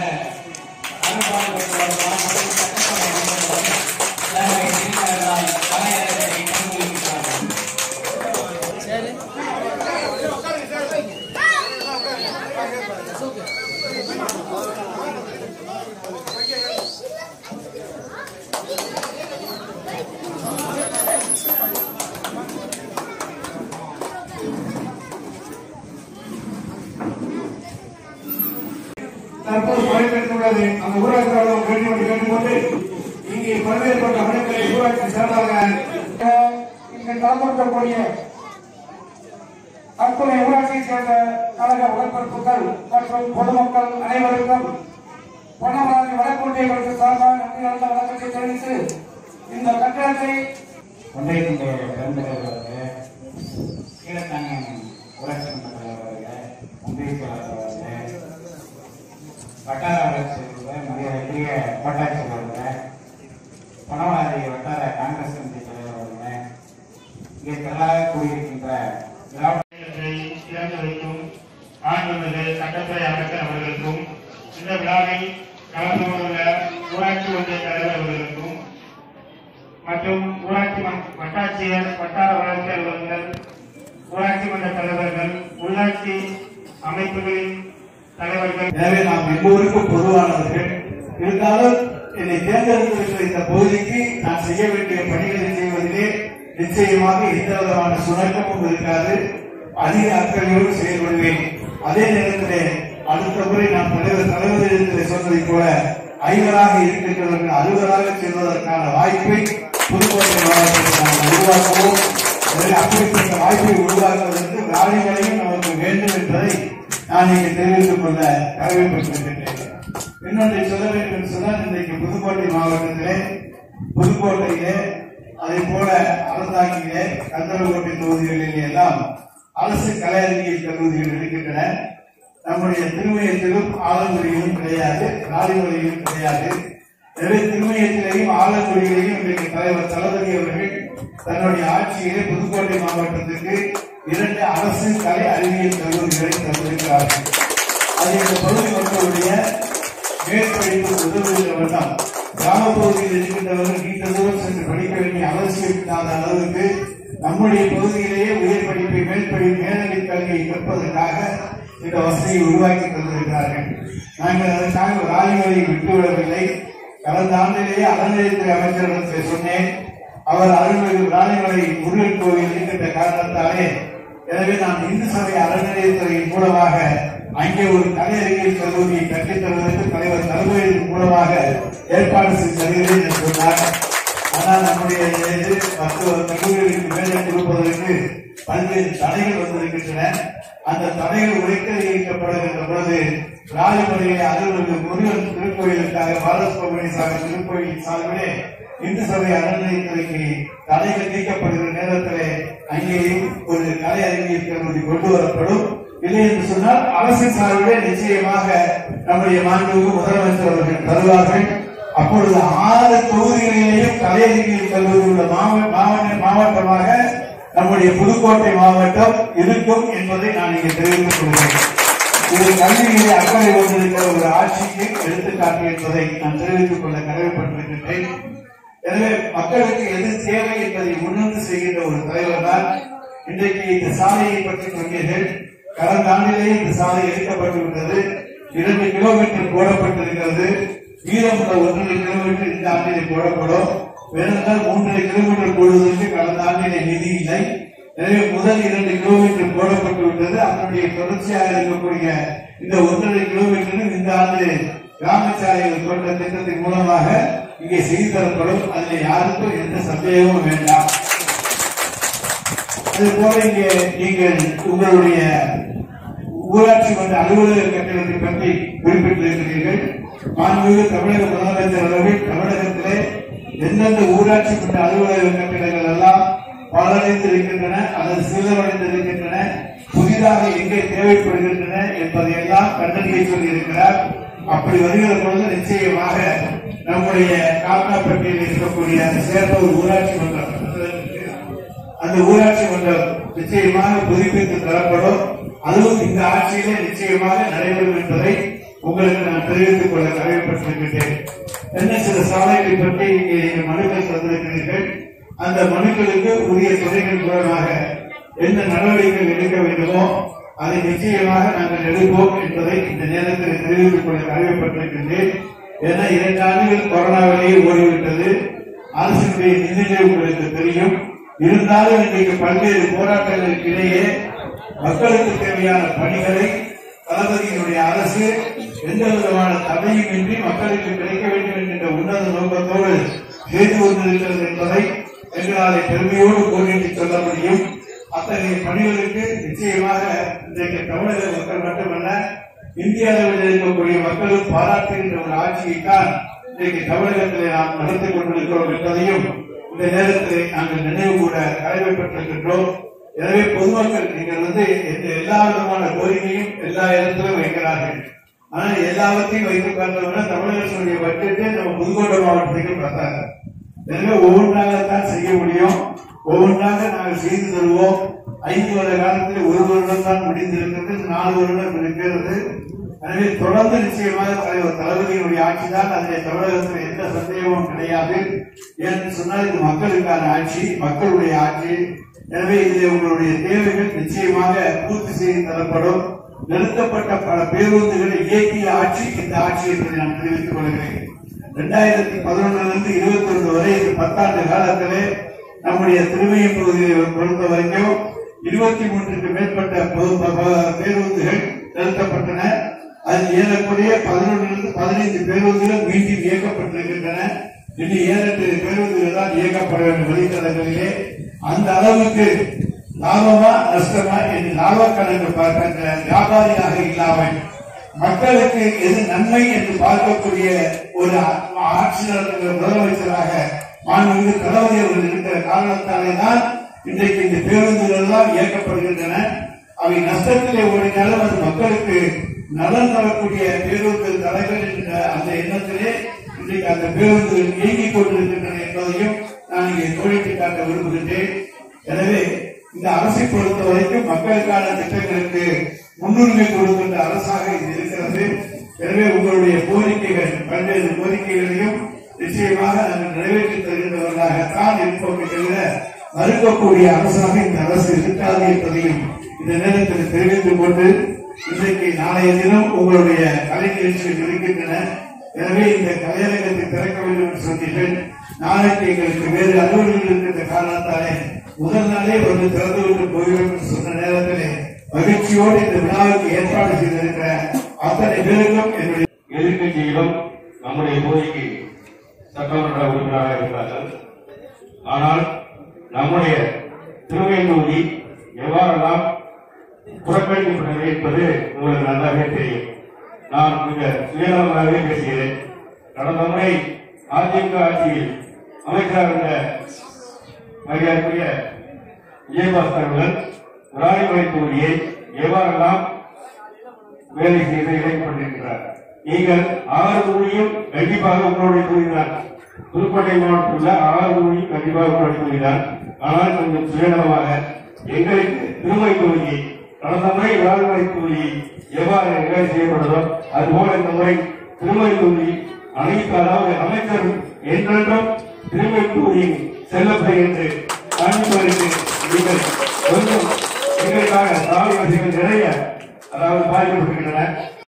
அருள்பாடுபட்டவர் மாணவர்கள் சட்டசபை அலுவலர்கள் தலைமை திருநகரால் கலையரசரை கண்டுபிடிக்கிறார்கள் தற்போது குறைந்திருந்துள்ளது அந்த ஊராட்சி அலுவலகம் வேண்டும் என்று கேட்டுக்கொண்டு இங்கே பல்வேறுபட்ட அமைப்புகளை ஊராட்சி சார்பாக இங்கு கலந்துருக்கக்கூடிய அத்துணை ஊராட்சியை சேர்ந்த கழக உடன்பிறப்புகள் மற்றும் பொதுமக்கள் அனைவருக்கும் பொன்னமராஜி வடக்கொண்டியர்களுக்கு சார்பாக நன்றி கலந்த வணக்கத்தை தெரிவித்து இந்த கட்டடத்தை ஒன்றியத்தினுடைய பெருந்தலைவர்களே கீழத்தாங்கம் ஊராட்சி மன்ற தலைவர்களே ஒன்றிய செயலாளர்களே வட்டார வளர்ச்சி மரியாதைக்குரிய கோட்டாட்சி அவர்களே பணவாதி வட்டார காங்கிரஸ் கமிட்டி தலைவர்களே இங்கே திரளாக கூடியிருக்கின்ற திராவிட திறந்து வைக்கும் ஆண்டுமிகு சட்டத்துறை அமைச்சர் அவர்களுக்கும் இந்த விழாவில் கலந்து கொண்டுள்ள ஊராட்சி ஒன்றிய தலைவர் அவர்களுக்கும் மற்றும் ஊராட்சி மன்- வட்டாட்சியர் வட்டார வளர்ச்சி அலுவலர்கள் ஊராட்சி மன்ற தலைவர்கள் உள்ளாட்சி அமைப்புகளின் தலைவர்கள் எனவே நாம் எல்லோருக்கும் பொதுவானவர்கள் இருந்தாலும் என்னை தேர்ந்தெடுத்திருக்கிற இந்த பகுதிக்கு நான் செய்ய வேண்டிய பணிகளை செய்வதிலே நிச்சயமாக எந்த விதமான சுணக்கமும் இருக்காது அதிக அக்கறையோடு செயல்படுவேன் அதே நேரத்திலே அடுத்த முறை நான் தலைவர் தலைவரிடத்தில் சொன்னதை போல ஐவராக இருக்கின்றவர்கள் அறுவராக செல்வதற்கான வாய்ப்பை புதுக்கோட்டை மாவட்டத்தில் நாம் உருவாக்குவோம் எனவே அப்படிப்பட்ட வாய்ப்பை உருவாக்குவதற்கு ராணிகளையும் நமக்கு வேண்டும் என்பதை நான் இங்கு தெரிவித்துக் கொள்ள கடமைப்பட்டிருக்கின்றேன் இன்னொன்றை சொல்ல வேண்டும் என்று சொன்னால் இன்றைக்கு புதுக்கோட்டை மாவட்டத்திலே புதுக்கோட்டையிலே அதே போல அறந்தாங்கிலே கந்தரகோட்டை தொகுதிகளிலே எல்லாம் அரசு கலை அறிவியல் கல்லூரிகள் இருக்கின்றன நம்முடைய திருமயத்திலும் ஆலங்குடியிலும் கிடையாது ராணிமொழியிலும் கிடையாது எனவே திருமயத்திலேயும் ஆலங்குடியிலேயும் இன்றைக்கு தலைவர் தளபதி அவர்கள் தன்னுடைய ஆட்சியிலே புதுக்கோட்டை மாவட்டத்திற்கு இரண்டு அரசு கலை அறிவியல் கல்லூரிகளை தந்திருக்கிறார்கள் அது இந்த பகுதி மக்களுடைய மேற்படிப்பு உதவுகின்ற வண்ணம் கிராமப்பகுதியில் இருக்கின்றவர்கள் நீண்ட தூரம் சென்று படிக்க வேண்டிய அவசியம் இல்லாத அளவுக்கு நம்முடைய பகுதியிலேயே உயர் படிப்பை மேற்படிப்பு மேல்நிலை கல்வியை கற்பதற்காக இந்த வசதியை உருவாக்கி தந்திருக்கிறார்கள் நாங்கள் அதற்காக ஒரு ஆய்வுகளை விட்டுவிடவில்லை கடந்த ஆண்டிலேயே அறநிலையத்துறை அமைச்சரிடத்தில் சொன்னேன் அவர் அருள்மிகு ராணிமலை முருகன் கோவில் இருக்கின்ற காரணத்தாலே எனவே நான் இந்து சபை அறநிலையத்துறையின் மூலமாக அங்கே ஒரு கலை அறிவியல் கல்லூரியை கட்டித் தருவதற்கு தலைவர் தலைமையின் மூலமாக ஏற்பாடு செய்து தருகிறேன் என்று சொன்னார் ஆனால் நம்முடைய இது மருத்துவ கல்லூரிகளுக்கு வேலை கொடுப்பதற்கு பல்வேறு தடைகள் வந்திருக்கின்றன அந்த தடைகள் உடைக்கப்படுகின்ற பொழுது ராஜமலையிலே அலுவலக முருகன் திருக்கோயிலுக்காக பாரத் பவனி சாகர் திருக்கோயில் சார்பிலே இந்து சபை அறநிலையத்துறைக்கு தடைகள் நீக்கப்படுகிற நேரத்திலே அங்கேயும் ஒரு கலை அறிவியல் கல்லூரி கொண்டு வரப்படும் இல்லை என்று சொன்னால் அரசு சார்பிலே நிச்சயமாக நம்முடைய மாண்புக்கு முதலமைச்சர் அவர்கள் தருவார்கள் அப்பொழுது ஆறு தொகுதிகளிலேயும் கலை அறிவியல் கல்லூரி உள்ள மாவட்ட மாவட்ட- மாவட்டமாக நம்முடைய புதுக்கோட்டை மாவட்டம் இருக்கும் என்பதை நான் இங்கே தெரிவித்துக் கொள்கிறேன் இது கல்வியிலே அக்கறை கொண்டிருக்கிற ஒரு ஆட்சிக்கு எடுத்துக்காட்டு என்பதை நான் தெரிவித்துக் கொள்ள கடமைப்பட்டிருக்கின்றேன் எனவே மக்களுக்கு எது தேவை என்பதை முன்னின்று செய்கின்ற ஒரு தலைவர் தான் இன்றைக்கு இந்த சாலையை பற்றி சொன்னீர்கள் கடந்த ஆண்டிலேயே இந்த சாலை எடுக்கப்பட்டு விட்டது இரண்டு கிலோமீட்டர் போடப்பட்டிருக்கிறது மீதமுள்ள ஒன்றரை கிலோமீட்டர் இந்த ஆண்டிலே போடப்படும் வேறென்றால் மூன்றரை கிலோமீட்டர் போடுவதற்கு கடந்த ஆண்டிலே நிதி இல்லை எனவே முதல் இரண்டு கிலோமீட்டர் போடப்பட்டு விட்டது அதனுடைய தொடர்ச்சியாக இருக்கக்கூடிய இந்த ஒன்றரை கிலோமீட்டரும் இந்த ஆண்டு கிராம சாலைகள் கொண்ட திட்டத்தின் மூலமாக இங்கே செய்து தரப்படும் அதில் யாருக்கும் எந்த சந்தேகமும் வேண்டாம் அது போல இங்கே நீங்கள் உங்களுடைய ஊராட்சி மன்ற அலுவலக கட்டிடத்தை பற்றி குறிப்பிட்டிருக்கிறீர்கள் மாண்புமிகு தமிழக முதலமைச்சர் அவர்கள் தமிழகத்திலே எந்தெந்த ஊராட்சி மன்ற அலுவலக கட்டிடங்கள் எல்லாம் பலனடைந்திருக்கின்றன அல்லது சிதறடைந்திருக்கின்றன புதிதாக எங்கே தேவைப்படுகின்றன என்பதையெல்லாம் கண்டறிய சொல்லியிருக்கிறார் அப்படி வருகிற பொழுது நிச்சயமாக நம்முடைய காக்காப்பட்டியில் இருக்கக்கூடிய சேர்ந்த ஒரு ஊராட்சி மன்றம் அந்த ஊராட்சி மன்றம் நிச்சயமாக புதுப்பித்து தரப்படும் அதுவும் இந்த ஆட்சியிலே நிச்சயமாக நடைபெறும் என்பதை உங்களுக்கு நான் தெரிவித்துக் கொள்ள கடமைப்பட்டிருக்கின்றேன் என்ன சில சாலைகளை பற்றி இங்கே நீங்கள் மனுக்கள் தந்திருக்கிறீர்கள் அந்த மனுக்களுக்கு உரிய துறைகள் மூலமாக எந்த நடவடிக்கைகள் எடுக்க வேண்டுமோ அதை நிச்சயமாக நாங்கள் எடுப்போம் என்பதை இந்த நேரத்தில் தெரிவித்துக் கொள்ள கடமைப்பட்டிருக்கின்றேன் ஏன்னா இரண்டு ஆண்டுகள் கொரோனாவிலேயே ஓடிவிட்டது அரசினுடைய நிதிநிலை உங்களுக்கு தெரியும் இருந்தாலும் இன்றைக்கு பல்வேறு போராட்டங்களுக்கு இடையே மக்களுக்கு தேவையான பணிகளை தளபதியினுடைய அரசு எந்த விதமான தடையும் இன்றி மக்களுக்கு கிடைக்க வேண்டும் என்கின்ற உன்னத நோக்கத்தோடு செய்து கொண்டிருக்கிறது என்பதை எங்களாலே பெருமையோடு கோரிட்டு சொல்ல முடியும் அத்தகைய பணிகளுக்கு நிச்சயமாக இன்றைக்கு தமிழக மக்கள் மட்டுமல்ல இந்திய அளவில் இருக்கக்கூடிய மக்களும் பாராட்டுகின்ற ஒரு ஆட்சியைத்தான் இன்றைக்கு தமிழகத்திலே நாம் நடத்தி கொண்டிருக்கிறோம் என்பதையும் இந்த நேரத்தில் நாங்கள் நினைவு கூட கடமைப்பட்டிருக்கின்றோம் எனவே பொதுமக்கள் நீங்கள் வந்து எந்த எல்லா விதமான கோரிக்கையும் எல்லா இடத்திலும் வைக்கிறார்கள் ஆனால் எல்லாவற்றையும் வைத்து பார்த்தோம்னா தமிழக அரசுடைய பட்ஜெட்டே நம்ம புதுக்கோட்டை மாவட்டத்துக்கு பத்தாது எனவே ஒவ்வொன்றாகத்தான் செய்ய முடியும் ஒவ்வொன்றாக நாங்கள் செய்து தருவோம் ஐந்து வருட காலத்தில் ஒரு வருடம் தான் முடிந்திருக்கிறது நாலு வருடம் இருக்கிறது எனவே தொடர்ந்து நிச்சயமாக தலைவர் தளபதியினுடைய ஆட்சி தான் அதில் தமிழகத்தில் எந்த சந்தேகமும் கிடையாது ஏன்னு சொன்னால் இது மக்களுக்கான ஆட்சி மக்களுடைய ஆட்சி எனவே இதில் உங்களுடைய தேவைகள் நிச்சயமாக பூர்த்தி செய்து தரப்படும் நிறுத்தப்பட்ட பல பேருந்துகளை இயக்கிய ஆட்சி இந்த ஆட்சி என்பதை நான் தெரிவித்துக் கொள்கிறேன் இரண்டாயிரத்தி பதினொன்னுல இருந்து இருபத்தி ஒன்று வரை இந்த பத்தாண்டு காலத்திலே நம்முடைய திருமையம் பகுதியை பொறுத்த வரைக்கும் இருபத்தி மூன்றுக்கு மேற்பட்ட பொது- ப- ப- பேருந்துகள் நிறுத்தப்பட்டன அதில் ஏறக்குறைய பதினொன்றிலிருந்து பதினைந்து பேருந்துகள் மீண்டும் இயக்கப்பட்டிருக்கின்றன இன்னும் ஏழெட்டு பேருந்துகள் தான் இயக்கப்பட வேண்டும் வழித்தடங்களிலே அந்த அளவுக்கு லாபமா நஷ்டமா என்று லாப கணக்கு பார்க்கின்ற வியாபாரியாக இல்லாமல் மக்களுக்கு எது நன்மை என்று பார்க்கக்கூடிய ஒரு ஆட்சியர் முதலமைச்சராக மாண்புமிகு தளபதி அவர்கள் இருக்கிற காரணத்தாலே தான் இன்றைக்கு இந்த பேருந்துகள் எல்லாம் இயக்கப்படுகின்றன அவை நஷ்டத்திலே ஓடினாலும் அது மக்களுக்கு நலன் தரக்கூடிய பேருந்து தலைகள் என்ற அந்த எண்ணத்திலே இன்றைக்கு அந்த பேருந்துகள் இயங்கிக் கொண்டிருக்கின்றன என்பதையும் நான் இங்கே கோடிட்டு காட்ட விரும்புகின்றேன் எனவே இந்த அரசை பொறுத்த வரைக்கும் மக்களுக்கான திட்டங்களுக்கு முன்னுரிமை கொடுக்கின்ற அரசாக இது இருக்கிறது எனவே உங்களுடைய கோரிக்கைகள் பல்வேறு கோரிக்கைகளையும் நிச்சயமாக நாங்கள் நிறைவேற்றி தருகின்றவர்களாகத்தான் இருப்போமே தவிர மறுக்கக்கூடிய அரசாக இந்த அரசு இருக்காது என்பதையும் இந்த நேரத்தில் தெரிவித்துக் கொண்டு இன்றைக்கு நாளைய தினம் உங்களுடைய கலை நிகழ்ச்சிகள் இருக்கின்றன எனவே இந்த கலையரங்கத்தை திறக்க வேண்டும் என்று சொன்னீர்கள் நாளைக்கு எங்களுக்கு வேறு அலுவலர்கள் இருக்கின்ற காரணத்தாலே முதல் நாளே வந்து திறந்து விட்டு போகிறோம் என்று சொன்ன நேரத்திலே மகிழ்ச்சியோடு இந்த விழாவுக்கு ஏற்பாடு செய்திருக்கிற அத்தனை பேருக்கும் என்னுடைய எதிர்க்கட்சியிலும் நம்முடைய தொகுதிக்கு சட்டமன்ற உறுப்பினராக இருக்கிறார்கள் ஆனால் நம்முடைய திருவை தொகுதி எவ்வாறெல்லாம் புறக்கணிக்கப்பட்டது என்பது உங்களுக்கு நன்றாகவே தெரியும் நான் மிக சுயநலமாகவே பேசுகிறேன் கடந்த முறை அதிமுக ஆட்சியில் அமைச்சராக இருந்த மரியாதைக்குரிய விஜயபாஸ்கர் அவர்கள் ராணிமலை தொகுதியை எவ்வாறெல்லாம் வேலை செய்து இணைக்கப்பட்டிருக்கிறார் நீங்கள் ஆறு தொகுதியும் கண்டிப்பாக உங்களுடைய தொகுதிதான் புதுக்கோட்டை மாவட்டத்தில் உள்ள ஆறு தொகுதியும் கண்டிப்பாக உங்களுடைய தொகுதிதான் ஆனால் கொஞ்சம் சுயநலமாக எங்களுக்கு திருமை தொகுதி கடந்த முறை வேளாண்மை தொகுதி எவ்வாறு வேலை செய்யப்பட்டதோ அதுபோல இந்த முறை திருமை தொகுதி அனைத்து அதாவது அமைச்சர் என்றென்றும் திருமை தொகுதியின் செல்லப்பை என்று காண்பிப்பதற்கு நீங்கள் கொஞ்சம் எங்களுக்காக சாலை வசதிகள் நிறைய அதாவது பாதிக்கப்பட்டிருக்கின்றன